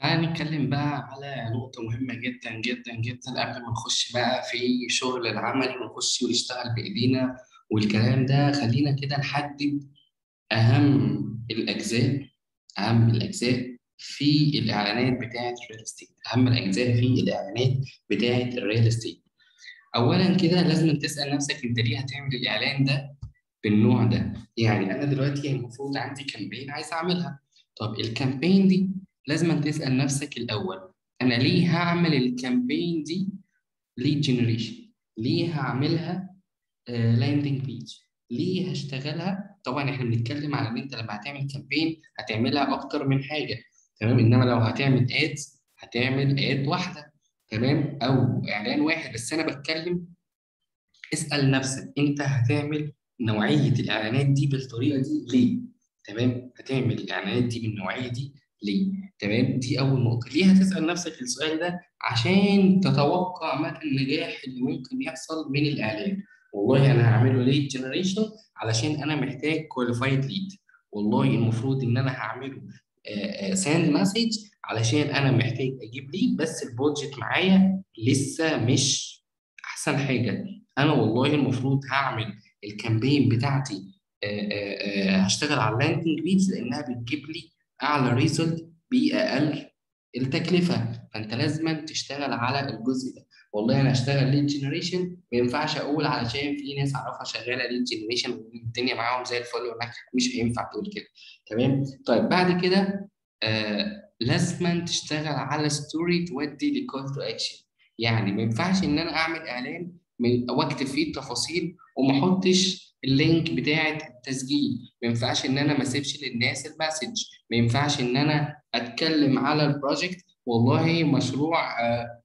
تعالى نتكلم بقى على نقطة مهمة جدا جدا جدا قبل ما نخش بقى في شغل العمل ونخش ونشتغل بإيدينا والكلام ده خلينا كده نحدد أهم الأجزاء أهم الأجزاء في الإعلانات بتاعة الريل استيت أهم الأجزاء في الإعلانات بتاعة الريل استيت أولا كده لازم تسأل نفسك أنت ليه هتعمل الإعلان ده بالنوع ده يعني أنا دلوقتي المفروض عندي كامبين عايز أعملها طب الكامبين دي لازم تسأل نفسك الأول أنا ليه هعمل الكامبين دي ليد جنريشن ليه هعملها لاندنج بيج ليه هشتغلها طبعا احنا بنتكلم على ان انت لما هتعمل كامبين هتعملها اكتر من حاجه تمام انما لو هتعمل ادز هتعمل اد واحده تمام او اعلان واحد بس انا بتكلم اسال نفسك انت هتعمل نوعيه الاعلانات دي بالطريقه دي ليه تمام هتعمل الاعلانات دي بالنوعيه دي ليه تمام دي اول نقطه ليه هتسال نفسك السؤال ده عشان تتوقع مدى النجاح اللي ممكن يحصل من الاعلان والله انا هعمله ليد جنريشن علشان انا محتاج كواليفايد ليد والله المفروض ان انا هعمله ساند مسج علشان انا محتاج اجيب ليد بس البودجت معايا لسه مش احسن حاجه انا والله المفروض هعمل الكامبين بتاعتي آآ آآ هشتغل على اللاندنج بيج لانها بتجيب لي اعلى ريزلت باقل التكلفه فانت لازم تشتغل على الجزء ده والله انا اشتغل ليد جنريشن ما ينفعش اقول علشان في ناس اعرفها شغاله ليد جنريشن والدنيا معاهم زي الفل وناجحه مش هينفع تقول كده تمام طيب بعد كده آه لازم تشتغل على ستوري تودي لكول تو اكشن يعني ما ينفعش ان انا اعمل اعلان واكتب فيه التفاصيل وما احطش اللينك بتاعه التسجيل ما ينفعش ان انا ما اسيبش للناس المسج ما ينفعش ان انا اتكلم على البروجكت والله مشروع آه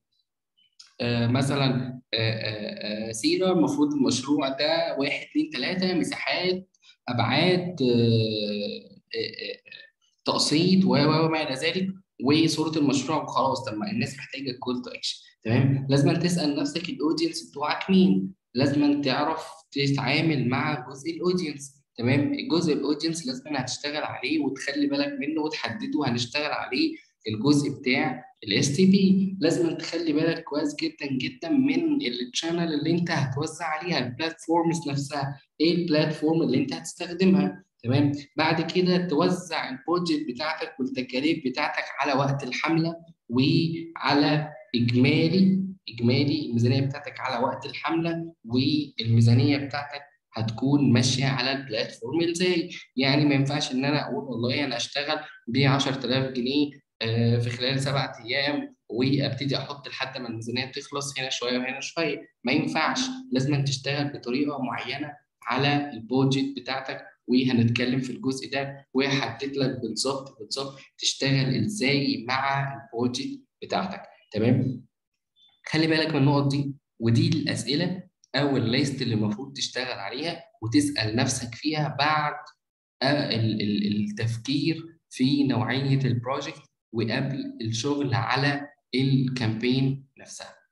آه مثلا آه سيرة المفروض المشروع ده واحد اتنين تلاتة مساحات أبعاد تقسيط وما إلى ذلك وصورة المشروع وخلاص طب ما الناس محتاجة كول تو أكشن تمام لازم تسأل نفسك الأودينس بتوعك مين لازم تعرف تتعامل مع جزء الأودينس تمام الجزء الأودينس لازم هتشتغل عليه وتخلي بالك منه وتحدده هنشتغل عليه الجزء بتاع الاس تي بي لازم تخلي بالك كويس جدا جدا من الشانل اللي انت هتوزع عليها البلاتفورمز نفسها ايه البلاتفورم اللي انت هتستخدمها تمام بعد كده توزع البودجت بتاعتك والتكاليف بتاعتك على وقت الحمله وعلى اجمالي اجمالي الميزانيه بتاعتك على وقت الحمله والميزانيه بتاعتك هتكون ماشيه على البلاتفورم ازاي يعني ما ينفعش ان انا اقول والله انا اشتغل ب 10000 جنيه في خلال سبعة ايام وابتدي احط لحد ما الميزانيه تخلص هنا شويه وهنا شويه ما ينفعش لازم تشتغل بطريقه معينه على البودجت بتاعتك وهنتكلم في الجزء ده وهحدد لك بالظبط بالظبط تشتغل ازاي مع البودجت بتاعتك تمام خلي بالك من النقط دي ودي الاسئله او الليست اللي المفروض تشتغل عليها وتسال نفسك فيها بعد التفكير في نوعيه البروجكت وقبل الشغل على الكامبين نفسها